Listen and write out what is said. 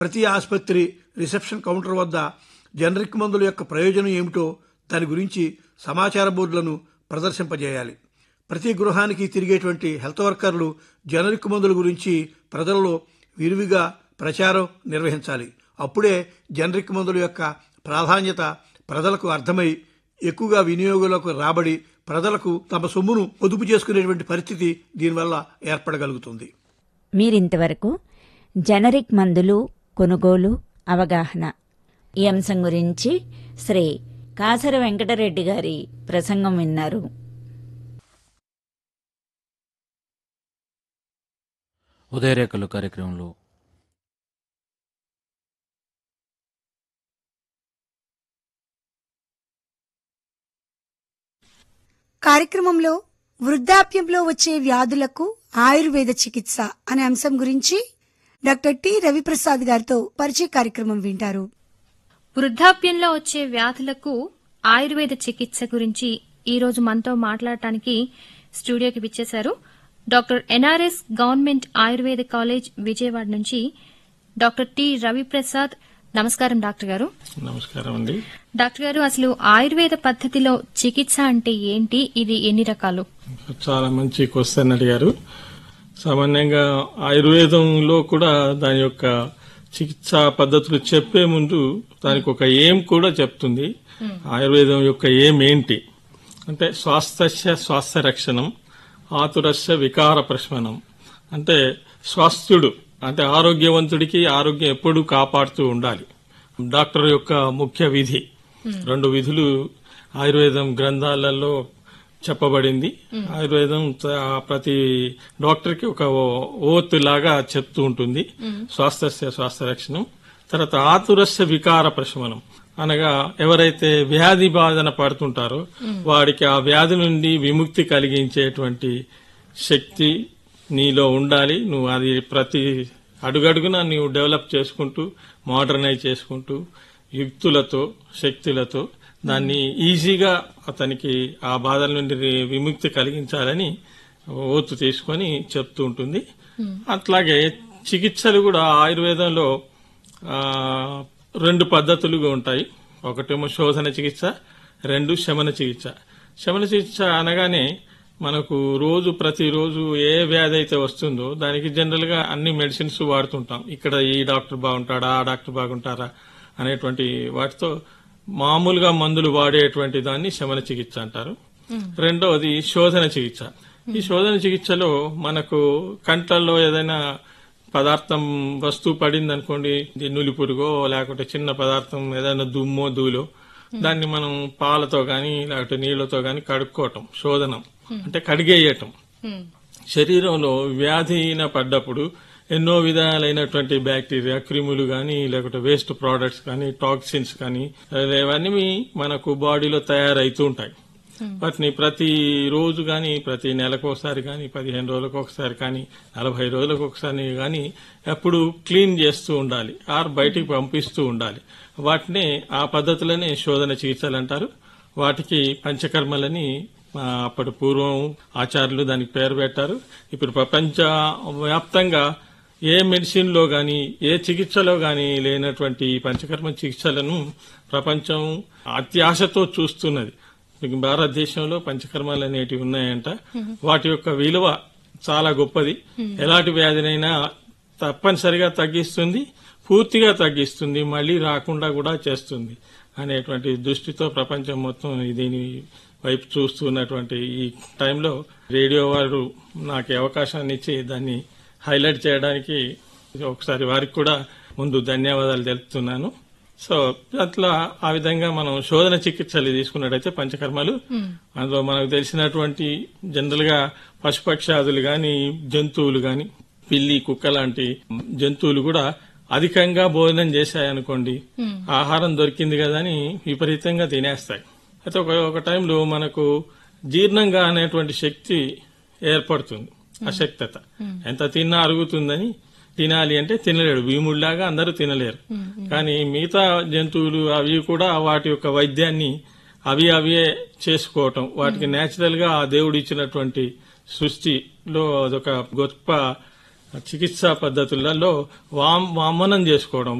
ప్రతి ఆసుపత్రి reception counter వద్ద జనరిక్ మందుల యొక్క ప్రయోజనం ఏమిటో దాని గురించి సమాచార బోర్డులను ప్రదర్శింపజేయాలి ప్రతి గృహానికి తిరిగేటువంటి హెల్త్ వర్కర్లు జనరిక్ మందుల గురించి ప్రజల్లో విరివిగా ప్రచారం నిర్వహించాలి అప్పుడే జనరిక్ మందుల యొక్క ప్రాధాన్యత ప్రజలకు అర్థమై ఎక్కువగా వినియోగంలోకి రాబడి ప్రజలకు తమ సొమ్మును పొదుపు చేసుకునేటువంటి పరిస్థితి దీనివల్ల ఏర్పడగలుగుతుంది మీరింతవరకు జనరిక్ మందులు కొనుగోలు అవగాహన ఈ అంశం గురించి శ్రీ కాసర వెంకటరెడ్డి గారి ప్రసంగం విన్నారు ఉదయరేఖలు కార్యక్రమంలో కార్యక్రమంలో వృద్ధాప్యంలో వచ్చే వ్యాధులకు ఆయుర్వేద చికిత్స అనే అంశం గురించి డాక్టర్ టి రవిప్రసాద్ గారితో పరిచయ కార్యక్రమం వింటారు వృద్ధాప్యంలో వచ్చే వ్యాధులకు ఆయుర్వేద చికిత్స గురించి ఈ రోజు మనతో మాట్లాడటానికి స్టూడియోకి విచ్చేశారు doctor NRS government Ayurveda college Vijayawada నుంచి డాక్టర్ టి రవిప్రసాద్ నమస్కారం డాక్టర్ గారు నమస్కారం అండి డాక్టర్ గారు అసలు ఆయుర్వేద పద్ధతిలో చికిత్స అంటే ఏంటి ఇది ఎన్ని రకాలు చాలా మంచి క్వశ్చన్ అడిగారు సామాన్యంగా ఆయుర్వేదంలో కూడా దాని యొక్క చికిత్సా పద్ధతులు చెప్పే ముందు దానికి ఒక ఏం కూడా చెప్తుంది ఆయుర్వేదం యొక్క ఏం ఏంటి అంటే స్వాస్థ్య స్వాస్థ్య రక్షణం ఆతురస్య వికార ప్రశ్మనం అంటే స్వాస్థ్యుడు అంటే ఆరోగ్యవంతుడికి ఆరోగ్యం ఎప్పుడూ కాపాడుతూ ఉండాలి డాక్టర్ యొక్క ముఖ్య విధి రెండు విధులు ఆయుర్వేదం గ్రంథాలలో చెప్పబడింది ఆయుర్వేదం త- ప్రతి డాక్టర్ కి ఒక ఓత్ లాగా చెప్తూ ఉంటుంది స్వాస్థ్య స్వాస్థ్య రక్షణం తర్వాత ఆతురస్య వికార ప్రశమనం అనగా ఎవరైతే వ్యాధి బాధన పడుతుంటారో వాడికి ఆ వ్యాధి నుండి విముక్తి కలిగించేటువంటి శక్తి నీలో ఉండాలి నువ్వు అది ప్రతి అడుగడుగున నీవు డెవలప్ చేసుకుంటూ మోడర్నైజ్ చేసుకుంటూ యుక్తులతో శక్తులతో దాన్ని ఈజీగా అతనికి ఆ బాధల నుండి రి- విముక్తి కలిగించాలని ఓతు తీసుకొని చెప్తూ ఉంటుంది అట్లాగే చికిత్సలు కూడా ఆయుర్వేదంలో ఆ, రెండు పద్ధతులుగా ఉంటాయి ఒకటేమో శోధన చికిత్స రెండు శమన చికిత్స శమన చికిత్స అనగానే మనకు రోజు ప్రతిరోజు ఏ వ్యాధి అయితే వస్తుందో దానికి జనరల్ గా అన్ని మెడిసిన్స్ వాడుతుంటాం ఇక్కడ ఈ డాక్టర్ బాగుంటాడా ఆ డాక్టర్ బాగుంటారా అనేటువంటి వాటితో మామూలుగా మందులు వాడేటువంటి దాన్ని శమన చికిత్స అంటారు రెండవది శోధన చికిత్స ఈ శోధన చికిత్సలో మనకు కంట్లలో ఏదైనా పదార్థం వస్తువు పడింది అనుకోండి నులి పురుగో లేకుంటే చిన్న పదార్థం ఏదైనా దుమ్మో దూలో దాన్ని మనం పాలతో గాని లేకపోతే నీళ్లతో గాని కడుక్కోవటం శోధనం అంటే కడిగేయటం శరీరంలో వ్యాధిన పడ్డప్పుడు ఎన్నో విధాలైనటువంటి బ్యాక్టీరియా క్రిములు కానీ లేకుంటే వేస్ట్ ప్రోడక్ట్స్ కానీ టాక్సిన్స్ కానీ ఇవన్నీ మనకు బాడీలో తయారైతూ ఉంటాయి వాటిని ప్రతి రోజు కానీ ప్రతి నెలకు ఒకసారి కానీ పదిహేను రోజులకు ఒకసారి కానీ నలభై రోజులకు ఒకసారి కానీ ఎప్పుడు క్లీన్ చేస్తూ ఉండాలి ఆర్ బయటికి పంపిస్తూ ఉండాలి వాటిని ఆ పద్ధతులనే శోధన చికిత్సలు అంటారు వాటికి పంచకర్మలని ఆ, అప్పటి పూర్వం ఆచార్యులు దానికి పేరు పెట్టారు ఇప్పుడు ప్రపంచ వ్యాప్తంగా ఏ మెడిసిన్ లో గాని ఏ చికిత్సలో గాని లేనటువంటి ఈ పంచకర్మ చికిత్సలను ప్రపంచం అత్యాశతో చూస్తున్నది మీకు భారతదేశంలో పంచకర్మలు అనేటివి ఉన్నాయంట వాటి యొక్క విలువ చాలా గొప్పది ఎలాంటి వ్యాధినైనా తప్పనిసరిగా తగ్గిస్తుంది పూర్తిగా తగ్గిస్తుంది మళ్ళీ రాకుండా కూడా చేస్తుంది అనేటువంటి దృష్టితో ప్రపంచం మొత్తం దీని వైపు చూస్తున్నటువంటి ఈ టైంలో రేడియో వారు నాకు ఈ అవకాశాన్ని ఇచ్చి దాన్ని హైలైట్ చేయడానికి ఒకసారి వారికి కూడా ముందు ధన్యవాదాలు తెలుపుతున్నాను సో అట్లా ఆ విధంగా మనం శోధన చికిత్సలు తీసుకున్నట్టయితే పంచకర్మలు అందులో మనకు తెలిసినటువంటి జనరల్ గా పశుపక్షాదులు గాని జంతువులు గాని పిల్లి కుక్క లాంటి జంతువులు కూడా అధికంగా భోజనం చేశాయనుకోండి ఆహారం దొరికింది కదా అని విపరీతంగా తినేస్తాయి అయితే ఒక ఒక టైంలో మనకు జీర్ణంగా అనేటువంటి శక్తి ఏర్పడుతుంది అశక్తత ఎంత తిన్నా అరుగుతుందని తినాలి అంటే తినలేడు భీముడిలాగా అందరూ తినలేరు కానీ మిగతా జంతువులు అవి కూడా వాటి యొక్క వైద్యాన్ని అవి అవే చేసుకోవటం వాటికి నేచురల్ గా ఆ దేవుడు ఇచ్చినటువంటి సృష్టిలో అదొక గొప్ప చికిత్సా పద్ధతులలో వామ్ వామనం చేసుకోవడం